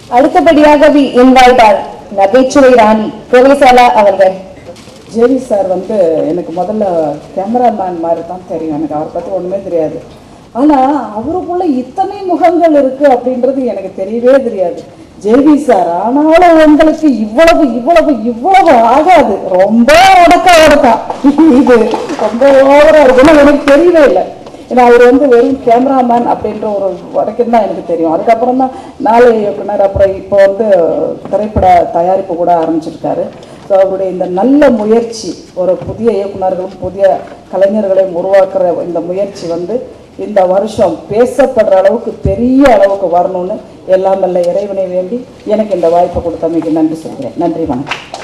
அடுத்தபடியாக வி இன்வைட்டார் நகைச்சுவை ராணி பிரவேசாலா அவர்கள் ஜேவி சார் வந்து எனக்கு முதல்ல கேமராமேன் மாதிரி தான் தெரியும் எனக்கு அவரை பற்றி ஒன்றுமே தெரியாது ஆனால் அவருக்குள்ள இத்தனை முகங்கள் இருக்கு அப்படின்றது எனக்கு தெரியவே தெரியாது ஜேவி சார் ஆனாலும் உங்களுக்கு இவ்வளவு இவ்வளவு இவ்வளவு ஆகாது ரொம்ப உடக்கா உடக்கா இது ரொம்ப ஓவரா இருக்குன்னு எனக்கு தெரியவே இல்லை ஏன்னா அவர் வந்து வெறும் கேமராமேன் அப்படின்ற ஒரு வரைக்கும் தான் எனக்கு தெரியும் அதுக்கப்புறம் தான் நாளை இயக்குனர் அப்புறம் இப்போ வந்து திரைப்பட தயாரிப்பு கூட ஆரம்பிச்சிருக்காரு ஸோ அவருடைய இந்த நல்ல முயற்சி ஒரு புதிய இயக்குனர்களும் புதிய கலைஞர்களையும் உருவாக்குற இந்த முயற்சி வந்து இந்த வருஷம் பேசப்படுற அளவுக்கு பெரிய அளவுக்கு வரணும்னு எல்லாம் வல்ல இறைவனை வேண்டி எனக்கு இந்த வாய்ப்பை கொடுத்தமைக்கு நன்றி சொல்கிறேன் நன்றி வணக்கம்